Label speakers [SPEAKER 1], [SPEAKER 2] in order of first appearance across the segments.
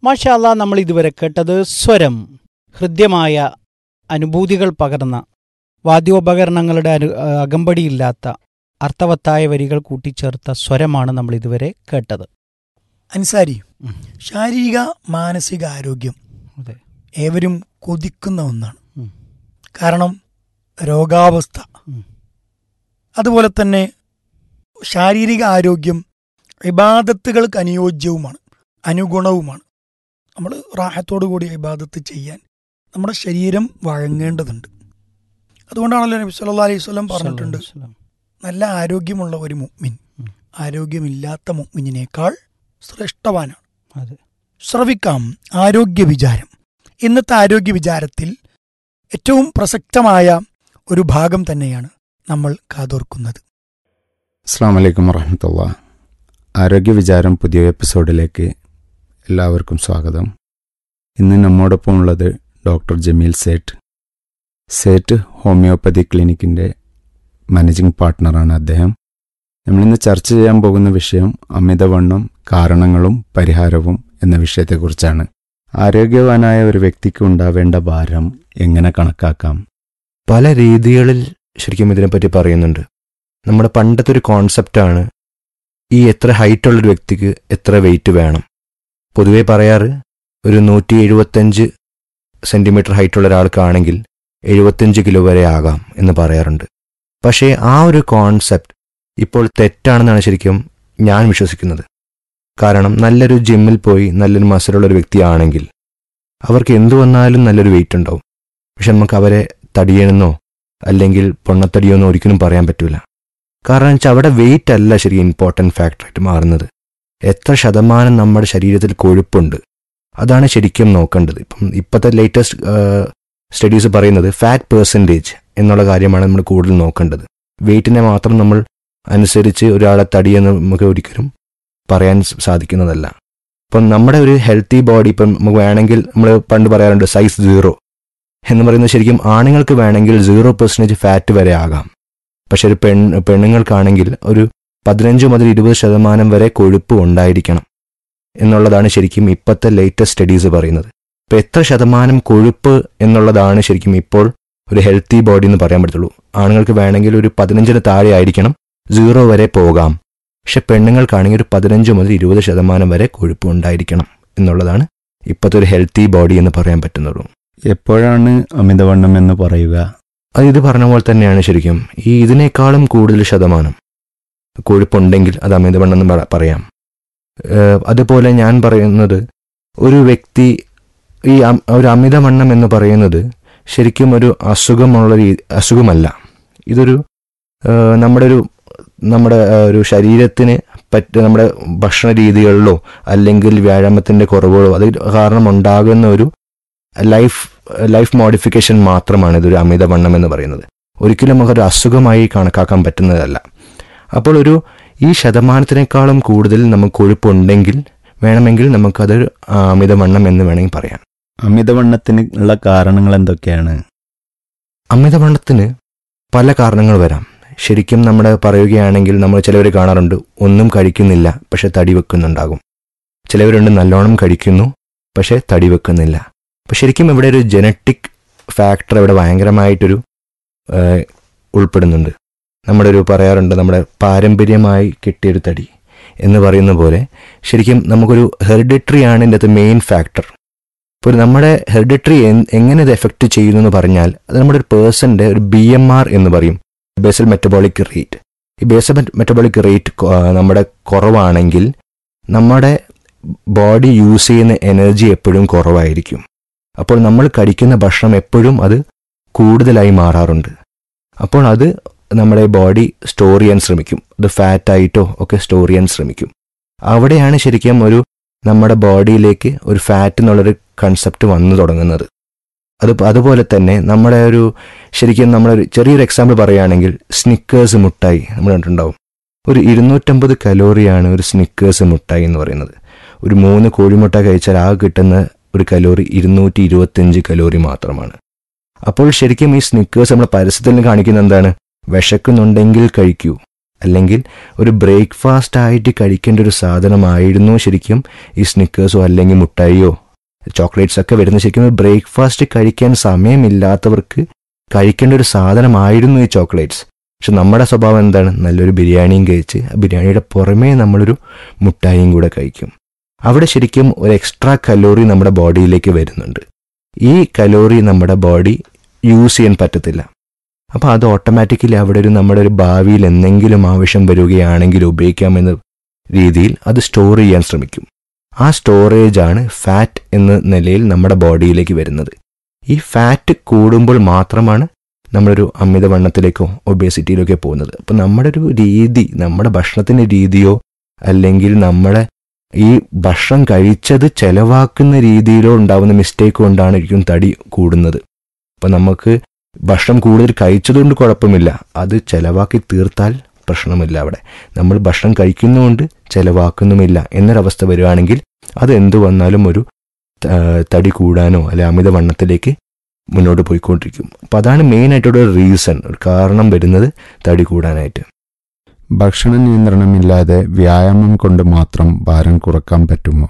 [SPEAKER 1] മാഷാല്ല നമ്മൾ ഇതുവരെ കേട്ടത് സ്വരം ഹൃദ്യമായ അനുഭൂതികൾ പകർന്ന വാദ്യോപകരണങ്ങളുടെ അനു അകമ്പടിയില്ലാത്ത അർത്ഥവത്തായ വരികൾ കൂട്ടിച്ചേർത്ത സ്വരമാണ് നമ്മൾ ഇതുവരെ കേട്ടത്
[SPEAKER 2] അൻസാരി
[SPEAKER 1] ഉം.
[SPEAKER 2] ശാരീരിക മാനസിക ആരോഗ്യം
[SPEAKER 1] അതെ
[SPEAKER 2] ഏവരും കൊതിക്കുന്ന ഒന്നാണ്
[SPEAKER 1] ഉം.
[SPEAKER 2] കാരണം രോഗാവസ്ഥ
[SPEAKER 1] ഉം.
[SPEAKER 2] അതുപോലെ തന്നെ ശാരീരിക ആരോഗ്യം ഇബാദത്തുകൾക്ക് അനുയോജ്യവുമാണ് അനുഗുണവുമാണ് നമ്മൾ റാഹത്തോടു കൂടി ഇബാദത്ത് ചെയ്യാൻ നമ്മുടെ ശരീരം വഴങ്ങേണ്ടതുണ്ട് അതുകൊണ്ടാണല്ലോ നബി സല്ലല്ലാഹു അലൈഹി വസല്ലം പറഞ്ഞിട്ടുണ്ട് നല്ല ആരോഗ്യമുള്ള ഒരു മുഅ്മിൻ
[SPEAKER 1] ഉം.
[SPEAKER 2] ആരോഗ്യമില്ലാത്ത മുഅ്മിനിനേക്കാൾ ശ്രേഷ്ഠവാനാണ്
[SPEAKER 1] അതെ
[SPEAKER 2] ശ്രവിക്കാം ആരോഗ്യ വിചാരം ഇന്നത്തെ ആരോഗ്യ വിചാരത്തിൽ ഏറ്റവും പ്രസക്തമായ ഒരു ഭാഗം തന്നെയാണ് നമ്മൾ കാതോർക്കുന്നത്
[SPEAKER 3] അസ്സാം വലൈക്കും വറഹമത്തുള്ള ആരോഗ്യ വിചാരം പുതിയ എപ്പിസോഡിലേക്ക് എല്ലാവർക്കും സ്വാഗതം ഇന്ന് നമ്മോടൊപ്പം ഉള്ളത് ഡോക്ടർ ജമീൽ സേറ്റ് സേറ്റ് ഹോമിയോപ്പതി ക്ലിനിക്കിൻ്റെ മാനേജിംഗ് പാർട്ട്ണറാണ് അദ്ദേഹം നമ്മളിന്ന് ചർച്ച ചെയ്യാൻ പോകുന്ന വിഷയം അമിതവണ്ണം കാരണങ്ങളും പരിഹാരവും എന്ന വിഷയത്തെക്കുറിച്ചാണ് ആരോഗ്യവാനായ ഒരു വ്യക്തിക്ക് ഉണ്ടാവേണ്ട ഭാരം എങ്ങനെ കണക്കാക്കാം
[SPEAKER 4] പല രീതികളിൽ ശരിക്കും ഇതിനെപ്പറ്റി പറയുന്നുണ്ട് നമ്മുടെ പണ്ടത്തെ ഒരു കോൺസെപ്റ്റാണ് ഈ എത്ര ഹൈറ്റ് ഉള്ളൊരു വ്യക്തിക്ക് എത്ര വെയിറ്റ് വേണം പൊതുവെ പറയാറ് ഒരു നൂറ്റി എഴുപത്തഞ്ച് സെൻറ്റിമീറ്റർ ഹൈറ്റുള്ള ഒരാൾക്കാണെങ്കിൽ എഴുപത്തഞ്ച് കിലോ വരെ ആകാം എന്ന് പറയാറുണ്ട് പക്ഷേ ആ ഒരു കോൺസെപ്റ്റ് ഇപ്പോൾ തെറ്റാണെന്നാണ് ശരിക്കും ഞാൻ വിശ്വസിക്കുന്നത് കാരണം നല്ലൊരു ജിമ്മിൽ പോയി നല്ലൊരു മസിലുള്ള ഒരു വ്യക്തിയാണെങ്കിൽ അവർക്ക് എന്തു വന്നാലും നല്ലൊരു വെയിറ്റ് ഉണ്ടാവും പക്ഷെ നമുക്ക് അവരെ തടിയണമെന്നോ അല്ലെങ്കിൽ പൊണ്ണത്തടിയെന്നോ ഒരിക്കലും പറയാൻ പറ്റൂല കാരണം വെച്ചാൽ അവിടെ വെയിറ്റ് അല്ല ശരി ഇമ്പോർട്ടൻറ്റ് ഫാക്ടറായിട്ട് മാറുന്നത് എത്ര ശതമാനം നമ്മുടെ ശരീരത്തിൽ കൊഴുപ്പുണ്ട് അതാണ് ശരിക്കും നോക്കേണ്ടത് ഇപ്പം ഇപ്പോഴത്തെ ലേറ്റസ്റ്റ് സ്റ്റഡീസ് പറയുന്നത് ഫാറ്റ് പേഴ്സൻറ്റേജ് എന്നുള്ള കാര്യമാണ് നമ്മൾ കൂടുതൽ നോക്കേണ്ടത് വെയിറ്റിനെ മാത്രം നമ്മൾ അനുസരിച്ച് ഒരാളെ തടിയെന്ന് നമുക്ക് ഒരിക്കലും പറയാൻ സാധിക്കുന്നതല്ല ഇപ്പം നമ്മുടെ ഒരു ഹെൽത്തി ബോഡി ഇപ്പം നമുക്ക് വേണമെങ്കിൽ നമ്മൾ പണ്ട് പറയാറുണ്ട് സൈസ് സീറോ എന്ന് പറയുന്നത് ശരിക്കും ആണുങ്ങൾക്ക് വേണമെങ്കിൽ സീറോ പെർസെൻറ്റേജ് ഫാറ്റ് വരെ ആകാം പക്ഷെ ഒരു പെൺ പെണ്ണുങ്ങൾക്കാണെങ്കിൽ ഒരു പതിനഞ്ച് മുതൽ ഇരുപത് ശതമാനം വരെ കൊഴുപ്പ് ഉണ്ടായിരിക്കണം എന്നുള്ളതാണ് ശരിക്കും ഇപ്പോഴത്തെ ലേറ്റസ്റ്റ് സ്റ്റഡീസ് പറയുന്നത് ഇപ്പം എത്ര ശതമാനം കൊഴുപ്പ് എന്നുള്ളതാണ് ശരിക്കും ഇപ്പോൾ ഒരു ഹെൽത്തി ബോഡി എന്ന് പറയാൻ പറ്റുള്ളൂ ആണുങ്ങൾക്ക് വേണമെങ്കിൽ ഒരു പതിനഞ്ചിന് താഴെ ആയിരിക്കണം സീറോ വരെ പോകാം പക്ഷെ പെണ്ണുങ്ങൾക്കാണെങ്കിൽ ഒരു പതിനഞ്ച് മുതൽ ഇരുപത് ശതമാനം വരെ കൊഴുപ്പ് ഉണ്ടായിരിക്കണം എന്നുള്ളതാണ് ഇപ്പോഴത്തെ ഒരു ഹെൽത്തി ബോഡി എന്ന് പറയാൻ പറ്റുന്നുള്ളൂ
[SPEAKER 3] എപ്പോഴാണ് അമിതവണ്ണം എന്ന് പറയുക
[SPEAKER 4] അത് ഇത് പറഞ്ഞ പോലെ തന്നെയാണ് ശരിക്കും ഈ ഇതിനേക്കാളും കൂടുതൽ ശതമാനം കൊഴുപ്പുണ്ടെങ്കിൽ അത് അമിതവണ്ണം എന്ന് പറ- പറയാം ഏഹ് അതുപോലെ ഞാൻ പറയുന്നത് ഒരു വ്യക്തി ഈ അം- ഒരു അമിതവണ്ണം എന്ന് പറയുന്നത് ശരിക്കും ഒരു അസുഖമുള്ള രീ അസുഖമല്ല ഇതൊരു ഏഹ് നമ്മുടെ ഒരു നമ്മുടെ ഏഹ് ഒരു ശരീരത്തിന് പറ്റ നമ്മുടെ ഭക്ഷണ രീതികളിലോ അല്ലെങ്കിൽ വ്യായാമത്തിൻ്റെ കുറവുകളോ അത് കാരണം ഉണ്ടാകുന്ന ഒരു ലൈഫ് ലൈഫ് മോഡിഫിക്കേഷൻ മാത്രമാണ് ഇതൊരു അമിതവണ്ണം എന്ന് പറയുന്നത് ഒരിക്കലും നമുക്കൊരു അസുഖമായി കണക്കാക്കാൻ പറ്റുന്നതല്ല അപ്പോൾ ഒരു ഈ ശതമാനത്തിനേക്കാളും കൂടുതൽ നമുക്ക് കൊഴുപ്പുണ്ടെങ്കിൽ വേണമെങ്കിൽ നമുക്കതൊരു ആ, അമിതവണ്ണം എന്ന് വേണമെങ്കിൽ പറയാം
[SPEAKER 3] അമിതവണ്ണത്തിന് ഉള്ള കാരണങ്ങൾ എന്തൊക്കെയാണ്
[SPEAKER 4] അമിതവണ്ണത്തിന് പല കാരണങ്ങൾ വരാം ശരിക്കും നമ്മൾ പറയുകയാണെങ്കിൽ നമ്മൾ ചിലവർ കാണാറുണ്ട് ഒന്നും കഴിക്കുന്നില്ല പക്ഷെ തടി വെക്കുന്നുണ്ടാകും ചിലവരുണ്ട് നല്ലോണം കഴിക്കുന്നു പക്ഷെ തടി വെക്കുന്നില്ല അപ്പം ശരിക്കും ഇവിടെ ഒരു ജനറ്റിക് ഫാക്ടർ ഇവിടെ ഭയങ്കരമായിട്ടൊരു ഏഹ്, ഉൾപ്പെടുന്നുണ്ട് നമ്മുടെ ഒരു പറയാറുണ്ട് നമ്മുടെ പാരമ്പര്യമായി കിട്ടിയൊരു തടി എന്ന് പറയുന്ന പോലെ ശരിക്കും നമുക്കൊരു ഹെറിഡിറ്ററി ആണ് ഇതിൻ്റെ അകത്ത് മെയിൻ ഫാക്ടർ ഇപ്പോൾ നമ്മുടെ ഹെറിഡിറ്ററി എങ്ങനെ ഇത് എഫക്റ്റ് ചെയ്യുന്നു എന്ന് പറഞ്ഞാൽ അത് നമ്മുടെ ഒരു പേഴ്സൻ്റെ ഒരു ബി എം ആർ എന്ന് പറയും ബേസൽ മെറ്റബോളിക് റേറ്റ് ഈ ബേസൽ മെറ്റബോളിക് റേറ്റ് നമ്മുടെ കുറവാണെങ്കിൽ നമ്മുടെ ബോഡി യൂസ് ചെയ്യുന്ന എനർജി എപ്പോഴും കുറവായിരിക്കും അപ്പോൾ നമ്മൾ കഴിക്കുന്ന ഭക്ഷണം എപ്പോഴും അത് കൂടുതലായി മാറാറുണ്ട് അപ്പോൾ അത് നമ്മുടെ ബോഡി സ്റ്റോർ ചെയ്യാൻ ശ്രമിക്കും അത് ഫാറ്റായിട്ടോ ഒക്കെ സ്റ്റോർ ചെയ്യാൻ ശ്രമിക്കും അവിടെയാണ് ശരിക്കും ഒരു നമ്മുടെ ബോഡിയിലേക്ക് ഒരു ഫാറ്റ് എന്നുള്ളൊരു കൺസെപ്റ്റ് വന്നു തുടങ്ങുന്നത് അത് അതുപോലെ തന്നെ നമ്മുടെ ഒരു ശരിക്കും നമ്മളൊരു ചെറിയൊരു എക്സാമ്പിൾ പറയുകയാണെങ്കിൽ സ്നിക്കേഴ്സ് മുട്ടായി നമ്മൾ കണ്ടിട്ടുണ്ടാവും ഒരു ഇരുന്നൂറ്റമ്പത് കലോറിയാണ് ഒരു സ്നിക്കേഴ്സ് മുട്ടായി എന്ന് പറയുന്നത് ഒരു മൂന്ന് കോഴിമുട്ട കഴിച്ചാൽ ആ കിട്ടുന്ന ഒരു കലോറി ഇരുന്നൂറ്റി ഇരുപത്തിയഞ്ച് കലോറി മാത്രമാണ് അപ്പോൾ ശരിക്കും ഈ സ്നിക്കേഴ്സ് നമ്മൾ പരസ്യത്തിൽ കാണിക്കുന്ന എന്താണ് വിശക്കുന്നുണ്ടെങ്കിൽ കഴിക്കൂ അല്ലെങ്കിൽ ഒരു ബ്രേക്ക്ഫാസ്റ്റ് ആയിട്ട് കഴിക്കേണ്ട ഒരു സാധനമായിരുന്നു ശരിക്കും ഈ സ്നിക്കേഴ്സോ അല്ലെങ്കിൽ മുട്ടായിയോ ചോക്ലേറ്റ്സ് ഒക്കെ വരുന്ന ശരിക്കും ബ്രേക്ക്ഫാസ്റ്റ് കഴിക്കാൻ സമയമില്ലാത്തവർക്ക് കഴിക്കേണ്ട ഒരു സാധനമായിരുന്നു ഈ ചോക്ലേറ്റ്സ് പക്ഷെ നമ്മുടെ സ്വഭാവം എന്താണ് നല്ലൊരു ബിരിയാണിയും കഴിച്ച് ആ ബിരിയാണിയുടെ പുറമേ നമ്മളൊരു മുട്ടായിയും കൂടെ കഴിക്കും അവിടെ ശരിക്കും ഒരു എക്സ്ട്രാ കലോറി നമ്മുടെ ബോഡിയിലേക്ക് വരുന്നുണ്ട് ഈ കലോറി നമ്മുടെ ബോഡി യൂസ് ചെയ്യാൻ പറ്റത്തില്ല അപ്പോൾ അത് ഓട്ടോമാറ്റിക്കലി അവിടെ ഒരു നമ്മുടെ ഒരു ഭാവിയിൽ എന്തെങ്കിലും ആവശ്യം വരികയാണെങ്കിൽ ഉപയോഗിക്കാമെന്ന രീതിയിൽ അത് സ്റ്റോർ ചെയ്യാൻ ശ്രമിക്കും ആ സ്റ്റോറേജ് ആണ് ഫാറ്റ് എന്ന നിലയിൽ നമ്മുടെ ബോഡിയിലേക്ക് വരുന്നത് ഈ ഫാറ്റ് കൂടുമ്പോൾ മാത്രമാണ് നമ്മളൊരു അമിതവണ്ണത്തിലേക്കോ ഒബേസിറ്റിയിലേക്കോ പോകുന്നത് അപ്പം നമ്മുടെ ഒരു രീതി നമ്മുടെ ഭക്ഷണത്തിൻ്റെ രീതിയോ അല്ലെങ്കിൽ നമ്മുടെ ഈ ഭക്ഷണം കഴിച്ചത് ചെലവാക്കുന്ന രീതിയിലോ ഉണ്ടാവുന്ന മിസ്റ്റേക്ക് കൊണ്ടാണ് ഇരിക്കും തടി കൂടുന്നത് അപ്പം നമുക്ക് ഭക്ഷണം കൂടുതൽ കഴിച്ചതുകൊണ്ട് കുഴപ്പമില്ല അത് ചെലവാക്കി തീർത്താൽ പ്രശ്നമില്ല അവിടെ നമ്മൾ ഭക്ഷണം കഴിക്കുന്നുകൊണ്ട് ചെലവാക്കുന്നുമില്ല എന്നൊരവസ്ഥ വരികയാണെങ്കിൽ അത് എന്തു വന്നാലും ഒരു ആ, തടി കൂടാനോ അല്ലെ അമിതവണ്ണത്തിലേക്ക് മുന്നോട്ട് പോയിക്കൊണ്ടിരിക്കും അപ്പം അതാണ് മെയിനായിട്ടുള്ള ഒരു റീസൺ ഒരു കാരണം വരുന്നത് തടി കൂടാനായിട്ട്
[SPEAKER 3] ഭക്ഷണ നിയന്ത്രണമില്ലാതെ വ്യായാമം കൊണ്ട് മാത്രം ഭാരം കുറക്കാൻ പറ്റുമോ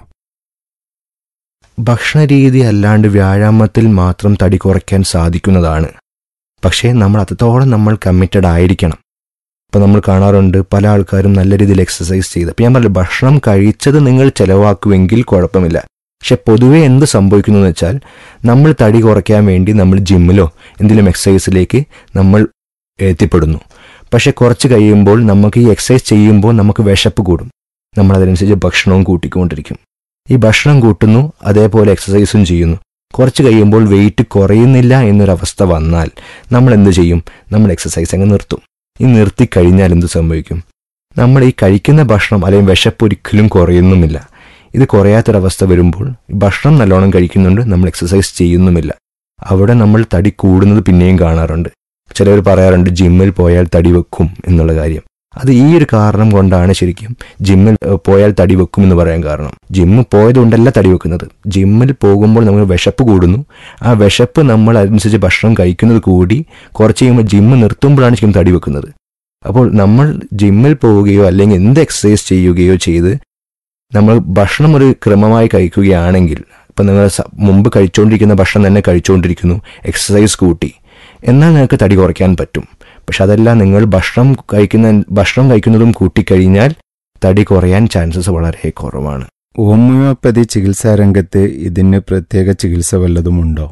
[SPEAKER 4] ഭക്ഷണ രീതി അല്ലാണ്ട് വ്യായാമത്തിൽ മാത്രം തടി കുറയ്ക്കാൻ സാധിക്കുന്നതാണ് പക്ഷേ നമ്മൾ അത്രത്തോളം നമ്മൾ കമ്മിറ്റഡ് ആയിരിക്കണം ഇപ്പം നമ്മൾ കാണാറുണ്ട് പല ആൾക്കാരും നല്ല രീതിയിൽ എക്സസൈസ് ചെയ്ത് അപ്പം ഞാൻ പറഞ്ഞു ഭക്ഷണം കഴിച്ചത് നിങ്ങൾ ചെലവാക്കുമെങ്കിൽ കുഴപ്പമില്ല പക്ഷെ പൊതുവെ എന്ത് സംഭവിക്കുന്നു എന്ന് വെച്ചാൽ നമ്മൾ തടി കുറയ്ക്കാൻ വേണ്ടി നമ്മൾ ജിമ്മിലോ എന്തെങ്കിലും എക്സസൈസിലേക്ക് നമ്മൾ എത്തിപ്പെടുന്നു പക്ഷെ കുറച്ച് കഴിയുമ്പോൾ നമുക്ക് ഈ എക്സസൈസ് ചെയ്യുമ്പോൾ നമുക്ക് വിശപ്പ് കൂടും നമ്മൾ അതനുസരിച്ച് ഭക്ഷണവും കൂട്ടിക്കൊണ്ടിരിക്കും ഈ ഭക്ഷണം കൂട്ടുന്നു അതേപോലെ എക്സസൈസും ചെയ്യുന്നു കുറച്ച് കഴിയുമ്പോൾ വെയിറ്റ് കുറയുന്നില്ല എന്നൊരവസ്ഥ വന്നാൽ നമ്മൾ എന്ത് ചെയ്യും നമ്മൾ എക്സസൈസ് അങ്ങ് നിർത്തും ഈ നിർത്തി കഴിഞ്ഞാൽ എന്ത് സംഭവിക്കും നമ്മൾ ഈ കഴിക്കുന്ന ഭക്ഷണം അല്ലെങ്കിൽ വിശപ്പ് ഒരിക്കലും കുറയുന്നുമില്ല ഇത് കുറയാത്തൊരവസ്ഥ വരുമ്പോൾ ഭക്ഷണം നല്ലോണം കഴിക്കുന്നുണ്ട് നമ്മൾ എക്സസൈസ് ചെയ്യുന്നുമില്ല അവിടെ നമ്മൾ തടി കൂടുന്നത് പിന്നെയും കാണാറുണ്ട് ചിലവർ പറയാറുണ്ട് ജിമ്മിൽ പോയാൽ തടി വെക്കും എന്നുള്ള കാര്യം അത് ഈ ഒരു കാരണം കൊണ്ടാണ് ശരിക്കും ജിമ്മിൽ ഏഹ്, പോയാൽ തടി വെക്കും എന്ന് പറയാൻ കാരണം ജിമ്മ് പോയതുകൊണ്ടല്ല തടി വെക്കുന്നത് ജിമ്മിൽ പോകുമ്പോൾ നമുക്ക് വിശപ്പ് കൂടുന്നു ആ വിശപ്പ് നമ്മൾ അതനുസരിച്ച് ഭക്ഷണം കഴിക്കുന്നത് കൂടി കുറച്ച് കഴിയുമ്പോൾ ജിമ്മ് നിർത്തുമ്പോഴാണ് ശരിക്കും തടി വെക്കുന്നത് അപ്പോൾ നമ്മൾ ജിമ്മിൽ പോവുകയോ അല്ലെങ്കിൽ എന്ത് എക്സസൈസ് ചെയ്യുകയോ ചെയ്ത് നമ്മൾ ഭക്ഷണം ഒരു ക്രമമായി കഴിക്കുകയാണെങ്കിൽ ഇപ്പം നിങ്ങൾ സ- മുമ്പ് കഴിച്ചുകൊണ്ടിരിക്കുന്ന ഭക്ഷണം തന്നെ കഴിച്ചുകൊണ്ടിരിക്കുന്നു എക്സസൈസ് കൂട്ടി എന്നാൽ നിങ്ങൾക്ക് തടി കുറയ്ക്കാൻ പറ്റും പക്ഷെ അതല്ല നിങ്ങൾ ഭക്ഷണം കഴിക്കുന്ന ഭക്ഷണം കഴിക്കുന്നതും കൂട്ടിക്കഴിഞ്ഞാൽ തടി കുറയാൻ ചാൻസസ് വളരെ കുറവാണ്
[SPEAKER 3] ഹോമിയോപ്പതി ചികിത്സാ രംഗത്ത് ഇതിന് പ്രത്യേക ചികിത്സ വല്ലതുമുണ്ടോ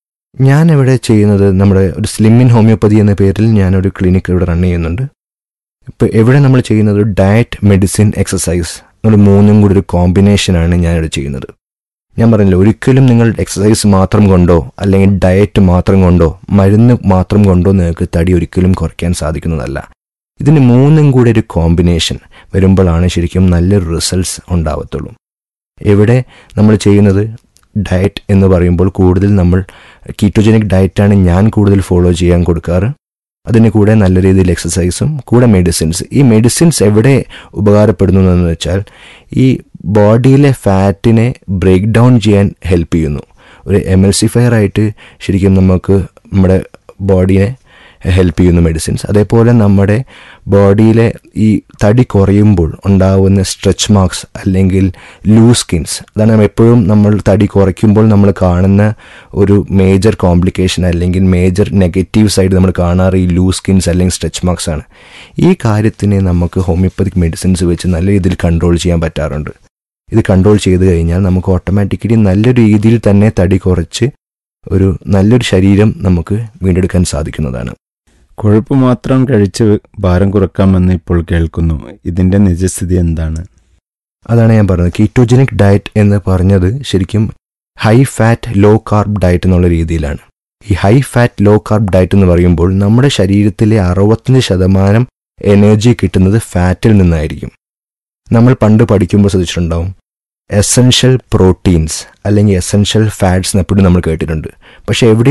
[SPEAKER 4] ഞാൻ ഇവിടെ ചെയ്യുന്നത് നമ്മുടെ ഒരു സ്ലിമ്മിൻ ഹോമിയോപ്പതി എന്ന പേരിൽ ഞാനൊരു ക്ലിനിക്ക് ഇവിടെ റൺ ചെയ്യുന്നുണ്ട് ഇപ്പോൾ എവിടെ നമ്മൾ ചെയ്യുന്നത് ഡയറ്റ് മെഡിസിൻ എക്സസൈസ് എന്നുള്ള മൂന്നും കൂടി ഒരു കോമ്പിനേഷനാണ് ഞാനിവിടെ ചെയ്യുന്നത് ഞാൻ പറഞ്ഞില്ല ഒരിക്കലും നിങ്ങൾ എക്സസൈസ് മാത്രം കൊണ്ടോ അല്ലെങ്കിൽ ഡയറ്റ് മാത്രം കൊണ്ടോ മരുന്ന് മാത്രം കൊണ്ടോ നിങ്ങൾക്ക് തടി ഒരിക്കലും കുറയ്ക്കാൻ സാധിക്കുന്നതല്ല ഇതിന് മൂന്നും കൂടി ഒരു കോമ്പിനേഷൻ വരുമ്പോഴാണ് ശരിക്കും നല്ലൊരു റിസൾട്ട്സ് ഉണ്ടാവത്തുള്ളൂ ഇവിടെ നമ്മൾ ചെയ്യുന്നത് ഡയറ്റ് എന്ന് പറയുമ്പോൾ കൂടുതൽ നമ്മൾ കീറ്റോജനിക് ഡയറ്റാണ് ഞാൻ കൂടുതൽ ഫോളോ ചെയ്യാൻ കൊടുക്കാറ് അതിന് കൂടെ നല്ല രീതിയിൽ എക്സസൈസും കൂടെ മെഡിസിൻസ് ഈ മെഡിസിൻസ് എവിടെ ഉപകാരപ്പെടുന്നു എന്ന് വെച്ചാൽ ഈ ബോഡിയിലെ ഫാറ്റിനെ ബ്രേക്ക് ഡൗൺ ചെയ്യാൻ ഹെൽപ്പ് ചെയ്യുന്നു ഒരു എമൽസിഫയർ ആയിട്ട് ശരിക്കും നമുക്ക് നമ്മുടെ ബോഡിയെ ഹെൽപ്പ് ചെയ്യുന്നു മെഡിസിൻസ് അതേപോലെ നമ്മുടെ ബോഡിയിലെ ഈ തടി കുറയുമ്പോൾ ഉണ്ടാവുന്ന സ്ട്രെച്ച് മാർക്സ് അല്ലെങ്കിൽ ലൂസ് സ്കിൻസ് അതാണ് നമ്മൾ എപ്പോഴും നമ്മൾ തടി കുറയ്ക്കുമ്പോൾ നമ്മൾ കാണുന്ന ഒരു മേജർ കോംപ്ലിക്കേഷൻ അല്ലെങ്കിൽ മേജർ നെഗറ്റീവ് സൈഡ് നമ്മൾ കാണാറ് ഈ ലൂസ് സ്കിൻസ് അല്ലെങ്കിൽ സ്ട്രെച്ച് മാർക്സ് ആണ് ഈ കാര്യത്തിനെ നമുക്ക് ഹോമിയോപ്പതിക് മെഡിസിൻസ് വെച്ച് നല്ല രീതിയിൽ കൺട്രോൾ ചെയ്യാൻ പറ്റാറുണ്ട് ഇത് കൺട്രോൾ ചെയ്ത് കഴിഞ്ഞാൽ നമുക്ക് ഓട്ടോമാറ്റിക്കലി നല്ല രീതിയിൽ തന്നെ തടി കുറച്ച് ഒരു നല്ലൊരു ശരീരം നമുക്ക് വീണ്ടെടുക്കാൻ സാധിക്കുന്നതാണ്
[SPEAKER 3] കൊഴുപ്പ് മാത്രം കഴിച്ച് ഭാരം കുറക്കാമെന്ന് ഇപ്പോൾ കേൾക്കുന്നു ഇതിന്റെ നിജസ്ഥിതി എന്താണ്
[SPEAKER 4] അതാണ് ഞാൻ പറഞ്ഞത് കീറ്റോജനിക് ഡയറ്റ് എന്ന് പറഞ്ഞത് ശരിക്കും high fat low carb diet എന്നുള്ള രീതിയിലാണ് ഈ high fat low carb diet എന്ന് പറയുമ്പോൾ നമ്മുടെ ശരീരത്തിലെ അറുപത്തഞ്ച് ശതമാനം എനർജി കിട്ടുന്നത് ഫാറ്റിൽ നിന്നായിരിക്കും നമ്മൾ പണ്ട് പഠിക്കുമ്പോൾ ശ്രദ്ധിച്ചിട്ടുണ്ടാവും എസെൻഷ്യൽ പ്രോട്ടീൻസ് അല്ലെങ്കിൽ എസെൻഷ്യൽ ഫാറ്റ്സ് എപ്പോഴും നമ്മൾ കേട്ടിട്ടുണ്ട് പക്ഷെ എവിടെ